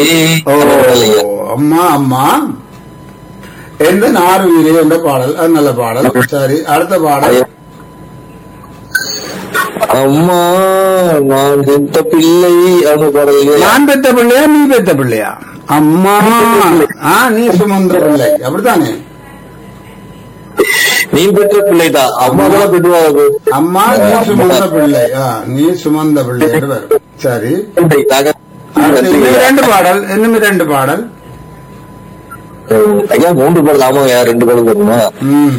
ஓ அந்த பாடல் ஐயா. அம்மா அம்மா எந்த நாறு வீரே என்ற பாடல் அது நல்ல பாடல் சரி அடுத்த பாடல் ஐயா. அம்மா நான் பெத்த பிள்ளை அந்த பாடல் ஐயா. நான் பெத்த பிள்ளையா நீ பெத்த பிள்ளையா அம்மா ஆ நீ சுமந்த பிள்ளை அப்படித்தானே நீ பெற்ற பிள்ளைதான் அம்மா தான் பெற்றுவாங்க அம்மா நீ சுமந்த பிள்ளை ஆ நீ சுமந்த பிள்ளை என்று வரும் சரி அடுத்து இன்னும் ரெண்டு பாடல் இன்னும் ரெண்டு பாடல் ஐயா மூன்று பாடல் ஆமா ஐயா ரெண்டு பாடல் வருமா ம்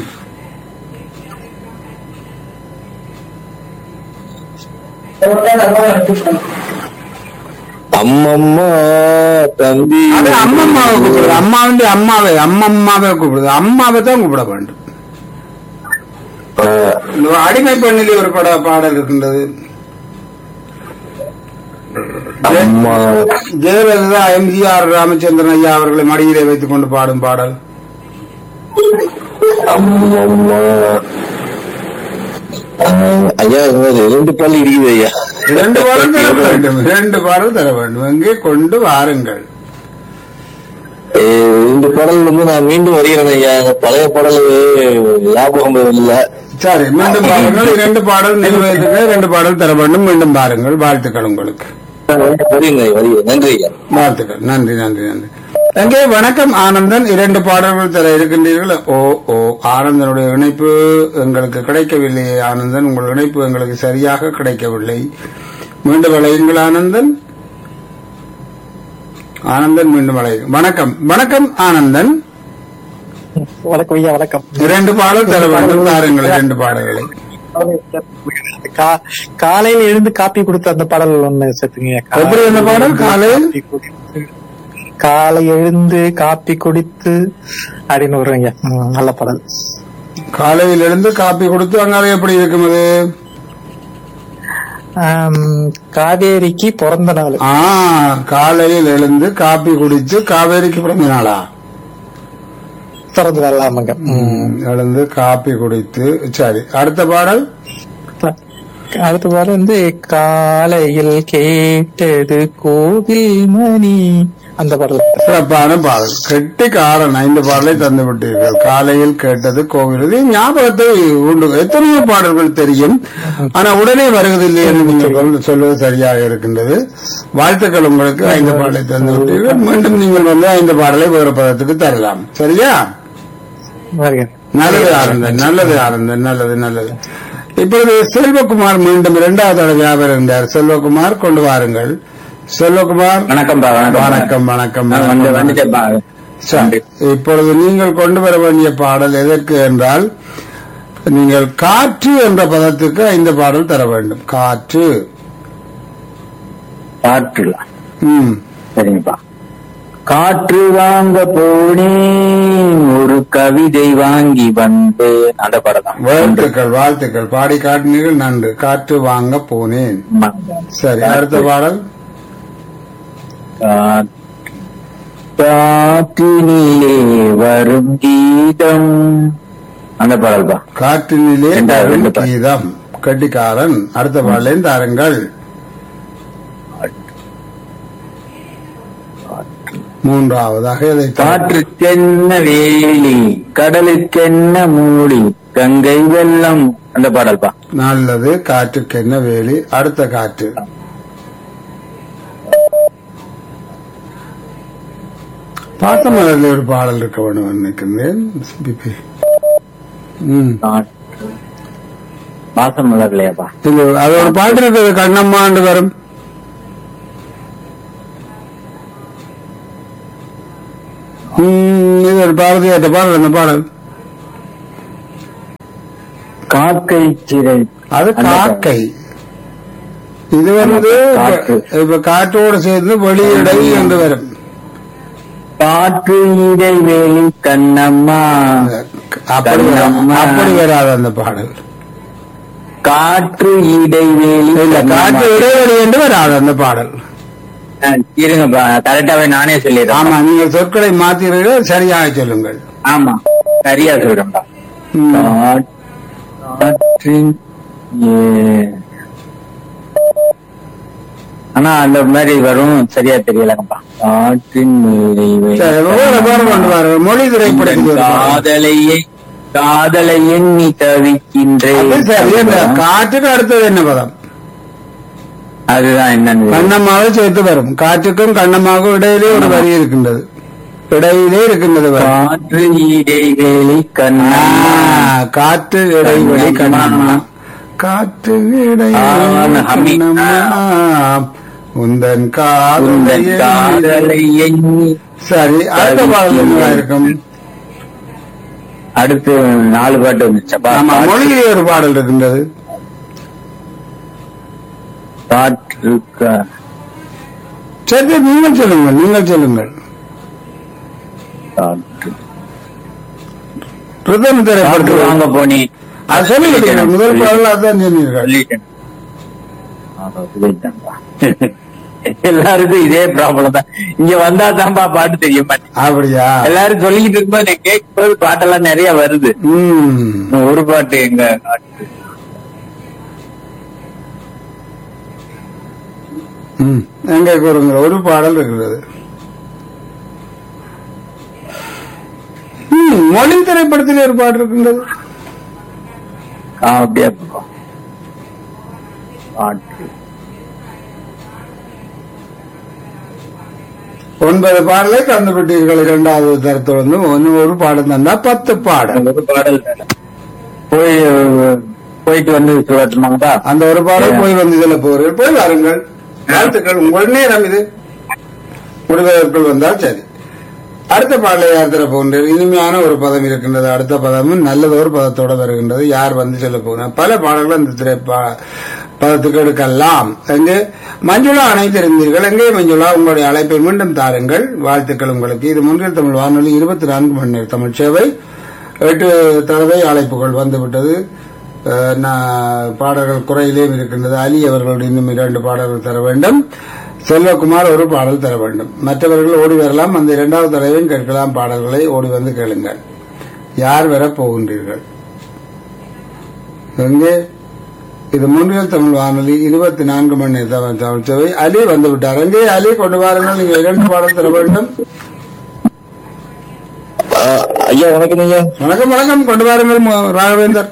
அம்மம்மா தம்பி அது அம்மம்மாவை கூப்பிடுது அம்மா வந்து அம்மாவை அம்மம்மாவை கூப்பிடுது அம்மாவை தான் கூப்பிட வேண்டும் ஆ, இந்த அடிமை பெண்ணிலே ஒரு பட பாடல் இருக்கின்றது அம்மா ஜெயலலிதா எம்ஜிஆர் ராமச்சந்திரன் ஐயா அவர்களை மடியிலே வைத்துக் கொண்டு பாடும் பாடல் அம்மம்மா ஆ, ஐயா இது ரெண்டு பால் இருக்குது ஐயா இரண்டு பாடல் தர வேண்டும் இரண்டு பாடல் தர வேண்டும் எங்கே கொண்டு வாருங்கள் ஏ, இந்த பாடல் வந்து நான் மீண்டும் வருகிறேன் ஐயா இந்த பழைய பாடல் ஞாபகம் இல்லை சரி மீண்டும் பாருங்கள் இரண்டு பாடல் நிர்வகித்துக்கு இரண்டு பாடல் தர வேண்டும் மீண்டும் பாருங்கள் வாழ்த்துக்கள் உங்களுக்கு வருகிறேன் ஐயா, வருகிறேன் நன்றி ஐயா வாழ்த்துக்கள் நன்றி நன்றி நன்றி எங்கே வணக்கம் ஆனந்தன் இரண்டு பாடல்கள் தர இருக்கின்றீர்கள் ஓ ஓ ஆனந்தனுடைய இணைப்பு எங்களுக்கு கிடைக்கவில்லை ஆனந்தன் உங்கள் இணைப்பு எங்களுக்கு சரியாக கிடைக்கவில்லை மீண்டும் அழையுங்கள் ஆனந்தன் ஆனந்தன் மீண்டும் அழையுங்கள் வணக்கம் வணக்கம் ஆனந்தன் வணக்கம் ஐயா வணக்கம் இரண்டு பாடல் தர வேண்டும் தாருங்கள் இரண்டு பாடல்களை கா- காலையில எழுந்து காப்பி கொடுத்த அந்த பாடல் ஒண்ணு சேர்த்துங்க எப்படி அந்த பாடல் காலையில் காப்பி குடித்து காலை எழுந்து காப்பி குடித்து அப்படின்னு வருவீங்க ம், நல்ல பாடல் காலையில் எழுந்து காப்பி கொடுத்து அங்காலே எப்படி இருக்கும் அது ஆம், காவேரிக்கு பிறந்த நாள் ஆ காலையில் எழுந்து காப்பி குடிச்சு காவேரிக்கு பிறந்த நாளா பிறந்த நாள் ஆமாங்க ம். எழுந்து காப்பி குடித்து சரி அடுத்த பாடல் அடுத்த பாடல் வந்து காலையில் கேட்டது கோவில் மணி அந்த பாடல் சிறப்பான பாடல் கெட்டி காரன் ஐந்து பாடலை தந்து விட்டீர்கள் காலையில் கேட்டது கோவில் இது ஞாபகத்தை உண்டு எத்தனையோ பாடல்கள் தெரியும் ஆனா உடனே வருவதில்லை என்று நீங்கள் கொண்டு சொல்வது சரியாக இருக்கின்றது வாழ்த்துக்கள் உங்களுக்கு ஐந்து பாடலை தந்து விட்டீர்கள் மீண்டும் நீங்கள் வந்து ஐந்து பாடலை வேறு பதத்துக்கு தரலாம் சரியா வருகிறேன் நல்லது ஆனந்தன் நல்லது ஆனந்தன் நல்லது நல்லது இப்பொழுது செல்வகுமார் மீண்டும் இரண்டாவது தடவை இருந்தார் செல்வகுமார் கொண்டு வாருங்கள் செல்வகுமார் வணக்கம்பா வணக்கம் வணக்கம் வணக்கம் நான் வந்து வந்துட்டேன்ப்பா சரி. இப்பொழுது நீங்கள் கொண்டு வர வேண்டிய பாடல் எதற்கு என்றால் நீங்கள் காற்று என்ற பதத்துக்கு ஐந்து பாடல் தர வேண்டும் காற்று காற்று ம் சரிங்கப்பா காற்று வாங்க போனேன் ஒரு கவிதை வாங்கி வந்து அந்த படம் தான் வாழ்த்துக்கள் வாழ்த்துக்கள் பாடி காட்டினீர்கள் நன்று காற்று வாங்க போனேன் சரி அடுத்த பாடல் காற்றினிலே வரும் கீதம் அந்த பாடல்பா காற்றினிலே ரெண்டாவது வரும் ரெண்டு பாடல். கீதம் கட்டிக்காரன் அடுத்த பாடலையும் தாருங்கள் மூன்றாவதாக இதை தா- காற்றுக்கென்ன வேலி கடலுக்கென்ன மூடி கங்கை வெள்ளம் அந்த பாடல்பா நல்லது காற்றுக்கு என்ன வேலி அடுத்த காற்று பாசமலர்ல ஒரு பாடல் இருக்க வேண்டும் நினைக்கின்றேன் பிபி. ம். காற்று மாசம் மலர்லையாப்பா இது அது ஒரு பாட்டு இருக்குது கண்ணம்மாண்டு வரும் ம், இது ஒரு பாரதியாட்ட பாடல் அந்த பாடல் காக்கை சிறை அது அந்த காக்கை இது வந்து காற்று. இப்ப காற்றோடு சேர்ந்து வெளியிடை என்று வரும் காற்று இடைவேளி கண்ணம்மா அப்படி வர- கண்ணம்மா. அப்படி வராது அந்த பாடல் காற்று இடைவேளி இல்ல கண்ணம்மா. காற்று இடைவெளி என்று வராது அந்த பாடல் ஆ, இருங்கப்பா கரெக்டாவே நானே சொல்லிடுறேன் ஆமா நீங்கள் சொற்களை மாத்தீர்கள் சரியாக சொல்லுங்கள் ஆமா சரியா சொல்றேன்ப்பா ம். காற்- காற்றின் ஏ- ஆனா அந்த மாதிரி வரும் சரியா தெரியலங்கப்பா காற்றின் நிறைவே. சரி வேற வேற கொண்டு வர மொழி திரைப்படத்துக்கு ஒரு பாடல். காதலையே காதலை எண்ணி தவிக்கின்றேன் அது சரி அந்த காற்றுக்கு அடுத்தது என்ன பதம் அதுதான் என்னன்னு கண்ணமாக சேர்த்து வரும் காற்றுக்கும் கண்ணமாகவும் இடையிலே ஒரு வரி இருக்கின்றது இடையிலே இருக்கின்றது வரி காற்று இடைவேளை கண்ணா ஆ, காற்று இடைவெளி கண்ணம்மா காற்று ஆ, ஹம்மி. இடைவெளி கண்ணம்மா உந்தன் உந்தன் காதலை காதலை எண்ணி சரி அடுத்த பாடல் என்ன இருக்கும் அடுத்து நாலு பாட்டு வந்துச்சப்பா ஆமா மொழியிலே ஒரு பாடல் இருக்கின்றது காற்று க- சரி நீங்கள் சொல்லுங்கள் நீங்கள் சொல்லுங்கள் காற்று பிரதம காற்று திரைப்படத்தில் வாங்க போனி அது சொல்லிவிட்டீங்க முதல் பாடல் அதான் சொன்னீர்கள் சொல்லிட்டேன் ஆ, சொல்லிட்டேன்ப்பா. எல்லாருக்கும் இதே ப்ராப்ளம் தான் இங்க வந்தா தான்ப்பா பாட்டு தெரிய மாட்டேங்குது அப்படியா எல்லாரும் சொல்லிக்கிட்டு இருக்கும்போது எனக்கு கேட்கும்போது பாட்டெல்லாம் நிறைய வருது ம் இன்னும் ஒரு பாட்டு எங்க காட்டு ம். எங்க கூறுங்க ஒரு பாடல் இருக்கிறது ம், மொழி திரைப்படத்தில் ஒரு பாடல் இருக்கின்றது ஆ, அப்படியே இருக்கும். பாட்டு ஒன்பது பாடலை கண்டுபிட்டீர்கள் இரண்டாவது தரத்தொடர்ந்து ஒன்னு ஒரு பாடம் தந்தா பத்து பாடல் ஒரு பாடல் போய் போயிட்டு வந்து சொல்லட்டுமாங்கப்பா அந்த ஒரு பாடல் போய் வந்து இதுல போறீர்கள் போய் வாருங்கள் வாழ்த்துக்கள் உங்கள் நேரம் இது முடிவதற்குள் வந்தால் சரி அடுத்த பாடலை யார் தர போகின்றது இனிமையான ஒரு பதம் இருக்கின்றது அடுத்த பதமும் நல்லது ஒரு பதத்தோட வருகின்றது யார் வந்து சொல்ல போகிறார் பல பாடல்கள் அந்த திரை பா- பதத்துக்கு எடுக்கலாம் எங்கே மஞ்சுளா அணைத்திருந்தீர்கள் எங்கே மஞ்சுளா உங்களுடைய அழைப்பை மீண்டும் தாருங்கள் வாழ்த்துக்கள் உங்களுக்கு இது முன்னில் தமிழ் வானொலி இருபத்தி நான்கு மணி நேர தமிழ் சேவை எட்டு தடவை அழைப்புகள் வந்துவிட்டது அஹ், நான் பாடல்கள் குறையிலேயும் இருக்கின்றது அலி அவர்களுடைய இன்னும் இரண்டு பாடல்கள் தர வேண்டும் செல்வகுமார் ஒரு பாடல் தர வேண்டும் மற்றவர்கள் ஓடி வரலாம் அந்த இரண்டாவது தடவையும் கேட்கலாம் பாடல்களை ஓடி வந்து கேளுங்கள் யார் வர போகின்றீர்கள் எங்கே இது முன்னில் தமிழ் வானொலி இருபத்தி நான்கு மணி நேர தமிழ் தமிழ் சேவை அலி வந்து விட்டார் எங்கே அலி கொண்டு வாருங்கள் நீங்கள் இரண்டு பாடல் தர வேண்டும் ஆ, ஐயா வணக்கம் ஐயா வணக்கம் வணக்கம் கொண்டு வாருங்கள் மு- ராகவேந்தர்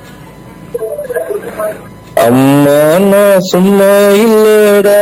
அம்மா நான் சும்மா இல்லடா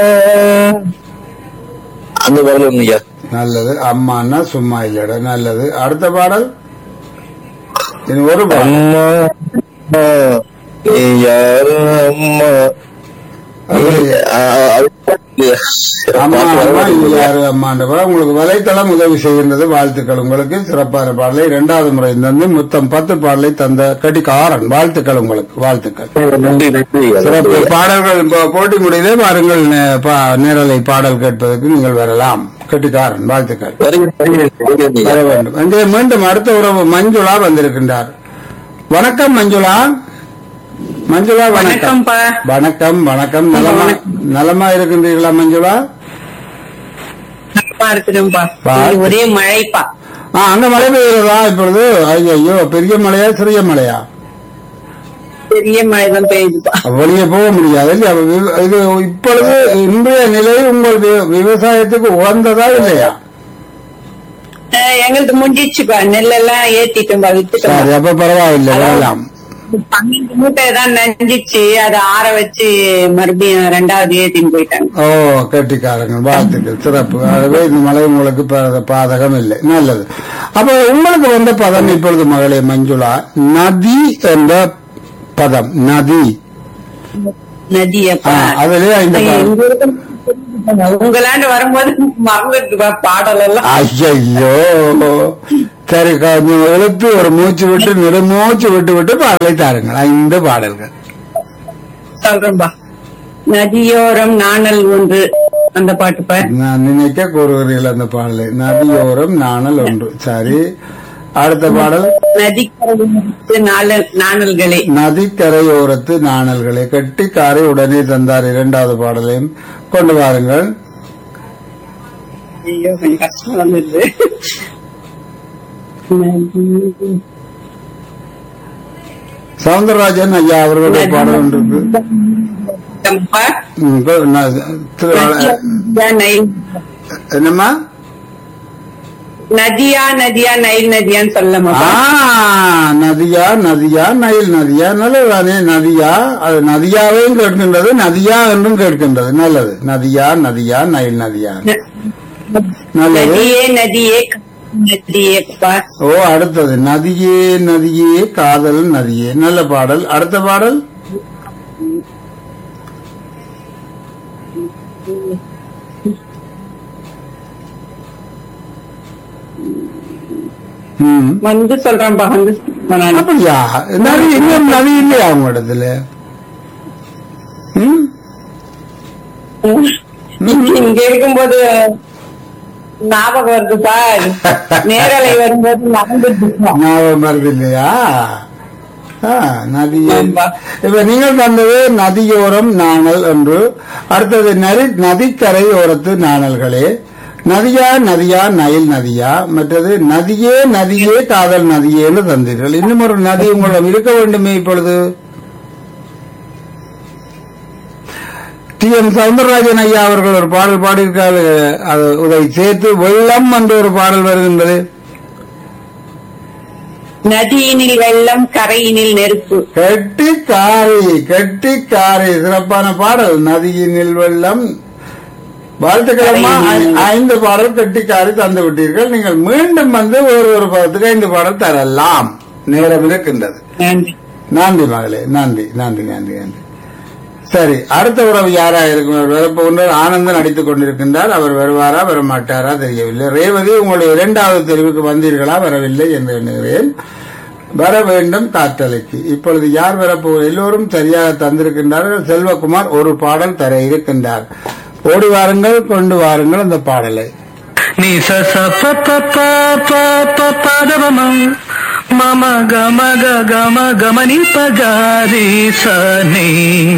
அந்த பாடல் ஒண்ணு ஐயா நல்லது அம்மான்னா சும்மா இல்லடா நல்லது அடுத்த பாடல் இது ஒரு பாடல் அம்மா அம்மா, நீ யாரு அம்மா ஆ, அது அம்மா பாட்டு அம்மா வர இது யாரு அம்மான்ற பாடல் உங்களுக்கு வலைத்தளம் உதவி செய்கின்றது வாழ்த்துக்கள் உங்களுக்கு சிறப்பான பாடலை இரண்டாவது முறை தந்து மொத்தம் பத்து பாடலை தந்த கட்டிக்காரன் வாழ்த்துக்கள் உங்களுக்கு வாழ்த்துக்கள் நன்றி நன்றி ஐயா. சிறப்பு பாடல்கள் போ- போட்டி முடியலே பாருங்கள் நே- பா- நேரலை பாடல் கேட்பதற்கு நீங்கள் வரலாம் கட்டிக்காரன் வாழ்த்துக்கள் வருகிறேன், வருகிறேன், வருகிறேன் ஐயா. வர வேண்டும் அங்கே மீண்டும் அடுத்த உறவு மஞ்சுளா வந்திருக்கின்றார் வணக்கம் மஞ்சுளா மஞ்சுளா வணக்கம் வணக்கம்ப்பா. வணக்கம் வணக்கம் நலமா நலமா இருக்கின்றீர்களா மஞ்சுளா நலமா இருக்குதுப்பா பா. இங்க ஒரே மழைப்பா ஆ அங்க மழை பெய்யுறதா இப்பொழுது ஐயோ பெரிய மழையா சிறிய மழையா பெரிய மழை தான் பெய்யுதுப்பா வெளியே போக முடியாது இல்லையா? வி- இது இப்பொழுது இன்றைய நிலை உங்கள் வி- விவசாயத்துக்கு உகந்ததா இல்லையா அஹ், எங்களுக்கு முடிஞ்சிச்சுப்பா நெல்லெல்லாம் ஏத்திட்டோம்பா வித்துட்டோம் சரி அப்ப பரவாயில்லை வேலாம் பன்னெண்டு மூட்டை தான் நஞ்சிச்சு அதை ஆற வச்சு மறுபடியும் ரெண்டாவது ஏத்தின்னு போயிட்டாங்க ஓ கெட்டிக்காரங்க வாழ்த்துக்கள் சிறப்பு ஆகவே இந்த மழை உங்களுக்கு பா- பாதகம் இல்லை நல்லது அப்ப உங்களுக்கு வந்த பதம் இப்பொழுது மகளே மஞ்சுளா நதி என்ற பதம் நதி நதியப்பா ஆ, அதுலயே இந்த ஐயோ, பதம். இங்க இருக்கு. உங்களாண்டு வரும்போது மறந்துட்டுப்பா பாடல் எல்லாம் ஐயோ சரி கொஞ்சம் இழுத்து ஒரு மூச்சு விட்டு நெடுமூச்சு விட்டு விட்டு பாடலை தாருங்கள் ஐந்து பாடல்கள் சொல்றேன்பா நதியோரம் நாணல் ஒன்று அந்த பாட்டுப்பா நான் நினைக்க கூறுகிறீர்கள் அந்த பாடலை நதியோரம் நாணல் ஒன்று சரி அடுத்த பாடல் நதிக்கரை நாணல் நாணல்களே நதிக்கரையோரத்து நாணல்களை கட்டிக்காரை உடனே தந்தார் இரண்டாவது பாடலையும் கொண்டு வாருங்கள் ஐயோ கொஞ்சம் கஷ்டம் வந்துருது நதி சவுந்தரராஜன் ஐயா அவர்களுடைய பாடல் ஒன்று இருக்கு சொல்லப்பா ம், இப்ப நான் திரு- நைல் என்னம்மா நதியா நதியா நைல் நதியான்னு ஆ சொல்லமாப்பா நதியா நதியா நைல் நதியா நல்லதுதானே நதியா அது நதியாவையும் கேட்கின்றது நதியா என்றும் கேட்கின்றது நல்லது நதியா நதியா நைல் நதியா நல்லது நதியே நதியே நதியேப்பா ஓ அடுத்தது நதியே நதியே காதல் நதியே நல்ல பாடல் அடுத்த பாடல் ம். வந்து சொல்றேன்ப்பா வந்து நான் அப்படியா நதி இன்னும் நதி இல்லையா உங்க இடத்துல ம்? இங்க இருக்கும்போது ஞாபகம் வருதுப்பா நேரலை வரும்போது மறந்துட்டு ஞாபகம் வருது இல்லையா ஆ, நதி ஆமா. இப்ப நீங்கள் தந்தது நதியோரம் நாணல் என்று அடுத்தது நதி நதிக்கரை ஓரத்து நாணல்களே நதியா நதியா நயில் நதியா மற்றது நதியே நதியே காதல் நதியேன்னு தந்தீர்கள் இன்னும் ஒரு நதி உங்களிடம் இருக்க வேண்டுமே இப்பொழுது டி எம் சவுந்தரராஜன் ஐயா அவர்கள் ஒரு பாடல் பாடியிருக்காரு அது அதை சேர்த்து வெள்ளம் என்று ஒரு பாடல் வருகின்றது நதியினில் வெள்ளம் கரையினில் நெருப்பு கெட்டிக்காரி கெட்டிக்காரி சிறப்பான பாடல் நதியினில் வெள்ளம் வாழ்த்துக்கிழமா ஐந்து பாடல் கெட்டிக்காரி தந்து விட்டீர்கள் நீங்கள் மீண்டும் வந்து ஒரு ஒரு பதத்துக்கு ஐந்து பாடல் தரலாம் நேரம் இருக்கின்றது நன்றி நன்றி மகளே நன்றி நன்றி நன்றி நன்றி சரி அடுத்த உறவு யாரா இருக்கும் வரப்போன்ற ஆனந்தன் அடித்துக் கொண்டிருக்கின்றார் அவர் வருவாரா வர மாட்டாரா தெரியவில்லை ரேவதி உங்களுடைய இரண்டாவது தெரிவுக்கு வந்தீர்களா வரவில்லை என்று எண்ணுகிறேன் வர வேண்டும் காற்றலைக்கு இப்பொழுது யார் வரப்போ எல்லோரும் சரியாக தந்திருக்கின்றார்கள் செல்வகுமார் ஒரு பாடல் தர இருக்கின்றார் ஓடி வாருங்கள் கொண்டு வாருங்கள் அந்த பாடலை ni sa sa pa pa pa pa pa pa da ma ma ma ma ga ma ga ga ma ga ma ni pa ga re sa ni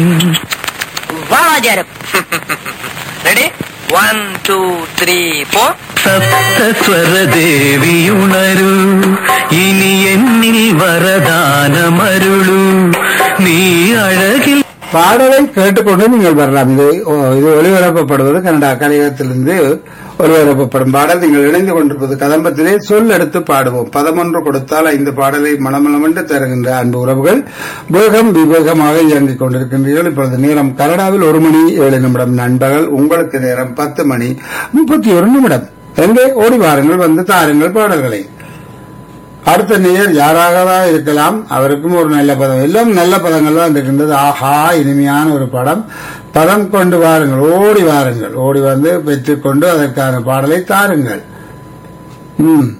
ready one two three four സപ്തസ്വര ദേവിയുണരു ഇനി എന്നിൽ വരദാനമരുളു നീ അഴകിൽ பாடலை கேட்டுக்கொண்டு நீங்கள் வரலாம் இது ஓ, இது ஒளிபரப்பப்படுவது கனடா கலையகத்திலிருந்து ஒளிபரப்பப்படும் பாடல் நீங்கள் இணைந்து கொண்டிருப்பது கதம்பத்திலே சொல் எடுத்து பாடுவோம் பதமொன்று கொடுத்தால் ஐந்து பாடலை மனமளமென்று தருகின்ற அன்பு உறவுகள் வேகம் விவேகமாக இயங்கிக் கொண்டிருக்கின்றீர்கள் இப்பொழுது நேரம் கனடாவில் ஒரு மணி ஏழு நிமிடம் நண்பகல் உங்களுக்கு நேரம் பத்து மணி முப்பத்தி ஒரு நிமிடம் எங்கே ஓடி வாருங்கள் வந்து தாருங்கள் பாடல்களை அடுத்த நேயர் யாராகவா இருக்கலாம் அவருக்கும் ஒரு நல்ல பதம் எல்லாம் நல்ல பதங்கள் தான் இருக்கின்றது ஆஹா இனிமையான ஒரு படம் பதம் கொண்டு வாருங்கள் ஓடி வாருங்கள் ஓடி வந்து பெற்றுக்கொண்டு அதற்கான பாடலை தாருங்கள் ம்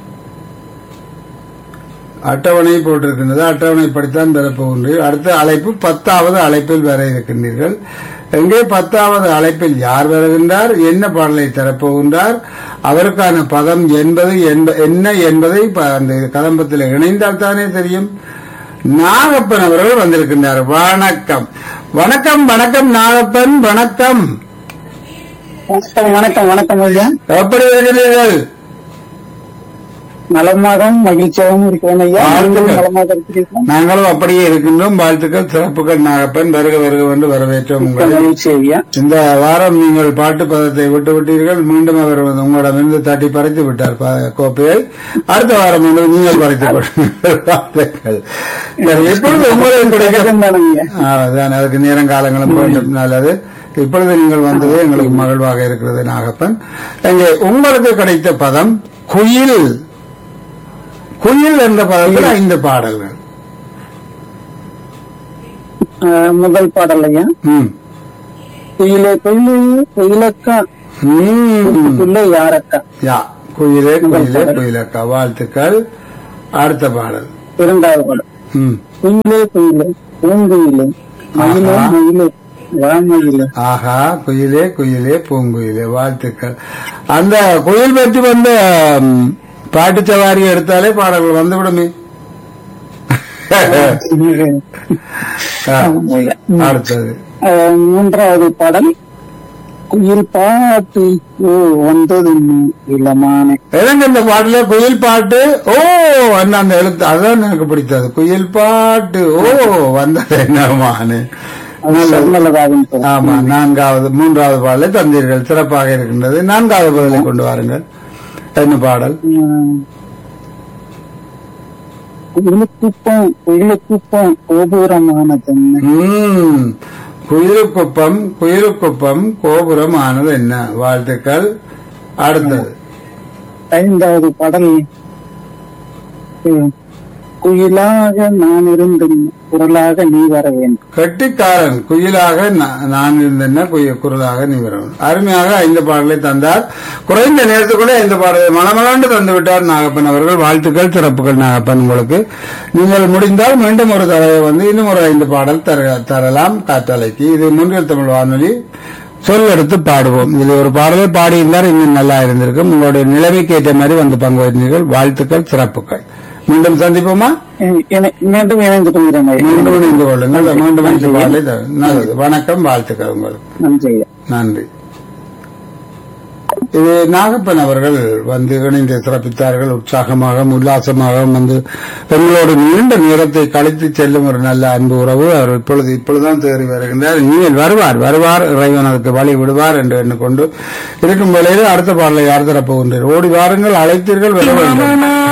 அட்டவணை போட்டிருக்கின்றது அட்டவணை படித்தான் பெறப்போகின்றீர்கள் அடுத்த அழைப்பு பத்தாவது அழைப்பில் வர இருக்கின்றீர்கள் எங்கே பத்தாவது அழைப்பில் யார் வருகின்றார் என்ன பாடலை தரப்போகின்றார் அவருக்கான பதம் என்பது என்ப- என்ன என்பதை ப- அந்த கதம்பத்தில் இணைந்தால் தானே தெரியும் நாகப்பன் அவர்கள் வந்திருக்கின்றார் வணக்கம் வணக்கம் வணக்கம் நாகப்பன் வணக்கம் வணக்கம் வணக்கம் வணக்கம் ஐயா எப்படி இருக்கிறீர்கள் நலமாகவும் மகிழ்ச்சியாகவும் இருக்கிறேன் ஐயா வாழ்த்துக்கள். நீங்களும் நலமாக இருக்கிறீர்கள் நாங்களும் அப்படியே இருக்கின்றோம் வாழ்த்துக்கள் சிறப்புகள் நாகப்பன் வருக வருக என்று வரவேற்றோம் மிக்க உங்களை மகிழ்ச்சி ஐயா இந்த வாரம் நீங்கள் பாட்டு பதத்தை விட்டு விட்டீர்கள் மீண்டும் அவர் வந்து உங்களிடமிருந்து தட்டி பறித்து விட்டார் ப- கோப்பையை அடுத்த வாரம் வந்து நீங்கள் பறித்துக் கொள்ளுங்கள் வாழ்த்துக்கள். சரி, இப்பொழுது உங்களுக்கு கிடைக்கும் தானங்க ஐயா ஆ, அதான் அதுக்கு நேரம் காலங்களும் வேண்டும் நல்லது இப்பொழுது நீங்கள் வந்தது எங்களுக்கு மகிழ்வாக இருக்கிறது நாகப்பன் இங்கே உங்களுக்கு கிடைத்த பதம் குயில் குயில் என்ற பதத்தில் ஐந்து பாடல்கள் அஹ், முதல் பாடல் ஐயா ம். குயிலே குயிலே குயிலக்கா ம். குயிலே யாரக்கா யா குயிலே குயிலே குயிலக்கா வாழ்த்துக்கள் அடுத்த பாடல் இரண்டாவது பாடல் ம். குயிலே குயிலே பூங்குயிலே மயிலே ஆஹா. மயிலே வாமயிலே ஆஹா குயிலே குயிலே பூங்குயிலே வாழ்த்துக்கள் அந்த குயில் பற்றி வந்த ம், பாட்டு சவாரி எடுத்தாலே பாடல்கள் வந்துவிடுமே ஆ, அடுத்தது அஹ், மூன்றாவது பாடல் குயில் பாட்டு ஓ வந்தது இளமான எனக்கு இந்த பாட்டுல குயில் பாட்டு ஓ அந்த அந்த எழுத்து அதான் எனக்கு பிடித்தது குயில் பாட்டு ஓ வந்தது என்னமானு சொன்னதாகும் ஆமா நான்காவது மூன்றாவது பாடலை தந்தீர்கள் சிறப்பாக இருக்கின்றது நான்காவது பாடலை கொண்டு வாருங்கள் என்ன பாடல் குயிலுக்குப்பம் குயிலுக்குப்பம் கோபுரமானது ம். குயிலுக்குப்பம் குயிலுக்குப்பம் கோபுரம் ஆனது என்ன வாழ்த்துக்கள் அடுத்தது ஐந்தாவது பாடல் குயிலாக நான் இருந்தும் குரலாக நீ வர வேண்டும் கெட்டிக்காரன் குயிலாக நா- நான் இருந்தேன்னா குய குரலாக நீ வரணும் அருமையாக ஐந்து பாடலை தந்தார் குறைந்த நேரத்துக்குள்ள இந்த பாடலை மனமலாண்டு தந்து விட்டார் நாகப்பன் அவர்கள் வாழ்த்துக்கள் சிறப்புகள் நாகப்பன் உங்களுக்கு நீங்கள் முடிந்தால் மீண்டும் ஒரு தடவை வந்து இன்னும் ஒரு ஐந்து பாடல் தர- தரலாம் காற்றலைக்கு இது முன்னில் தமிழ் வானொலி சொல் எடுத்து பாடுவோம் இதில் ஒரு பாடலை பாடியிருந்தால் இன்னும் நல்லா இருந்திருக்கும் உங்களுடைய நிலைமைக்கு ஏற்ற மாதிரி வந்து பங்கு பெற்றீர்கள் வாழ்த்துக்கள் சிறப்புகள் மீண்டும் சந்திப்போமா மீண்டும் இணைந்து மீண்டும் இணைந்து கொள்ளுங்கள் மீண்டும் ஐந்து பாடலை தர- நல்லது வணக்கம் வாழ்த்துக்கள் உங்களுக்கு நன்றி நன்றி இது நாகப்பன் அவர்கள் வந்து இணைந்து சிறப்பித்தார்கள் உற்சாகமாக உல்லாசமாக வந்து எங்களோடு நீண்ட நேரத்தை கழித்து செல்லும் ஒரு நல்ல அன்பு உறவு அவர் இப்பொழுது இப்பொழுதுதான் தேறி வருகின்றார் இனிமேல் வருவார் வருவார் இறைவன் அதுக்கு வழி விடுவார் என்று எண்ணிக்கொண்டு இருக்கும் வேளையில் அடுத்த பாடலை யார் தரப்போகின்றீர் ஓடி வாருங்கள் அழைத்தீர்கள் வர வேண்டும்